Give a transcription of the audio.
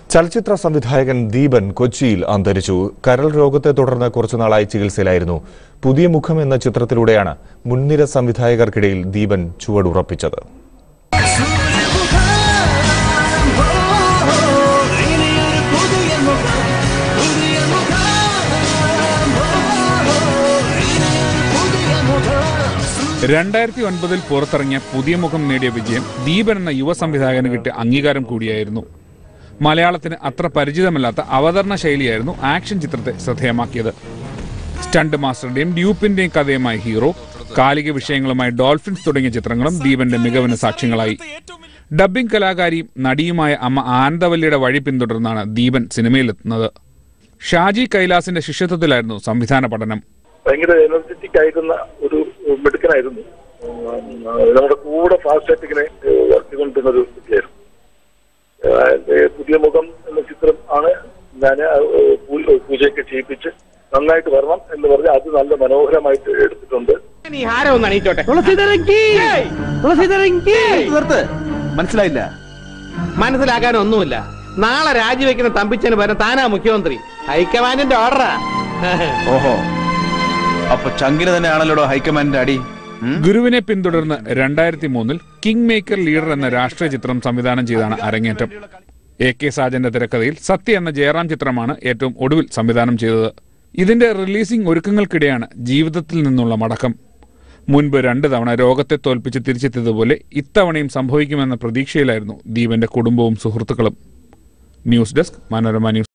ചലച്ചിത്ര സംവിധായകൻ ദീപൻ കൊച്ചിയിൽ അന്തരിച്ചു കരൾ രോഗത്തെ തുടർന്ന് കുറച്ചുനാളായി ചികിത്സയിലായിരുന്നു പുതിയ മുഖം എന്ന ചിത്രത്തിലൂടെയാണ് മുൻനിര സംവിധായകർക്കിടയിൽ ദീപൻ ചുവടുറപ്പിച്ചത് രണ്ടായിരത്തി ഒൻപതിൽ പുറത്തിറങ്ങിയ പുതിയ മുഖം നേടിയ വിജയം ദീപൻ എന്ന യുവ സംവിധായകന് കിട്ടിയ അംഗീകാരം കൂടിയായിരുന്നു മലയാളത്തിന് അത്ര പരിചിതമല്ലാത്ത അവതരണ ശൈലിയായിരുന്നു ആക്ഷൻ ചിത്രത്തെ ശ്രദ്ധേയമാക്കിയത് സ്റ്റണ്ട് മാസ്റ്ററുടെയും ഡ്യൂപ്പിന്റെയും കഥയുമായി ഹീറോ കാലിക വിഷയങ്ങളുമായി ഡോൾഫിൻസ് തുടങ്ങിയ ചിത്രങ്ങളും ദീപന്റെ മികവിന് സാക്ഷ്യങ്ങളായി ഡബ്ബിംഗ് കലാകാരിയും നടിയുമായ അമ്മ ആനന്ദവല്ലിയുടെ വഴി പിന്തുടർന്നാണ് ദീപൻ സിനിമയിലെത്തുന്നത് ഷാജി കൈലാസിന്റെ ശിഷ്യത്വത്തിലായിരുന്നു സംവിധാന പഠനം ഭയങ്കര എനർജറ്റിക് ആയിരുന്ന ഒരു മിടുക്കനായിരുന്നു ഉം, നമ്മുടെ കൂടെ ഫാസ്റ്റ് ആയിട്ട് ഇങ്ങനെ വർക്ക് ചെയ്തുകൊണ്ടിരുന്ന ഒരു കുട്ടിയായിരുന്നു ആ, എന്റെ പുതിയ മുഖം എന്ന ചിത്രം ആണ് ഞാൻ പൂജയൊക്കെ ചെയ്യിപ്പിച്ച് നന്നായിട്ട് വരണം എന്ന് പറഞ്ഞ് അത് നല്ല മനോഹരമായിട്ട് എടുത്തിട്ടുണ്ട് നീ ഹാരം ഒന്ന് അണിയിച്ചോട്ടെ നിർത്ത് മനസ്സിലായില്ല മനസ്സിലാക്കാൻ ഒന്നുമില്ല നാളെ രാജിവെക്കുന്ന തമ്പിച്ചന് പകരം താനാ മുഖ്യമന്ത്രി ഹൈക്കമാൻഡിന്റെ ഓർഡറാ ഓഹോ അപ്പൊ ചങ്കിന് തന്നെയാണല്ലോ ഹൈക്കമാൻഡിന്റെ അടി ഉം? ഗുരുവിനെ പിന്തുടർന്ന് രണ്ടായിരത്തി മൂന്നിൽ കിങ് മേക്കർ ലീഡർ എന്ന രാഷ്ട്രീയ ചിത്രം സംവിധാനം ചെയ്താണ് അരങ്ങേറ്റം എ കെ സാജന്റെ തിരക്കഥയിൽ സത്യ എന്ന ജയറാം ചിത്രമാണ് ഏറ്റവും ഒടുവിൽ സംവിധാനം ചെയ്തത് ഇതിന്റെ റിലീസിംഗ് ഒരുക്കങ്ങൾക്കിടെയാണ് ജീവിതത്തിൽ നിന്നുള്ള മടക്കം മുൻപ് രണ്ട് തവണ രോഗത്തെ തോൽപ്പിച്ച് തിരിച്ചെത്തിയതുപോലെ ഇത്തവണയും സംഭവിക്കുമെന്ന പ്രതീക്ഷയിലായിരുന്നു ദീപന്റെ കുടുംബവും സുഹൃത്തുക്കളും ന്യൂസ് ഡെസ്ക് മനോരമ ന്യൂസ്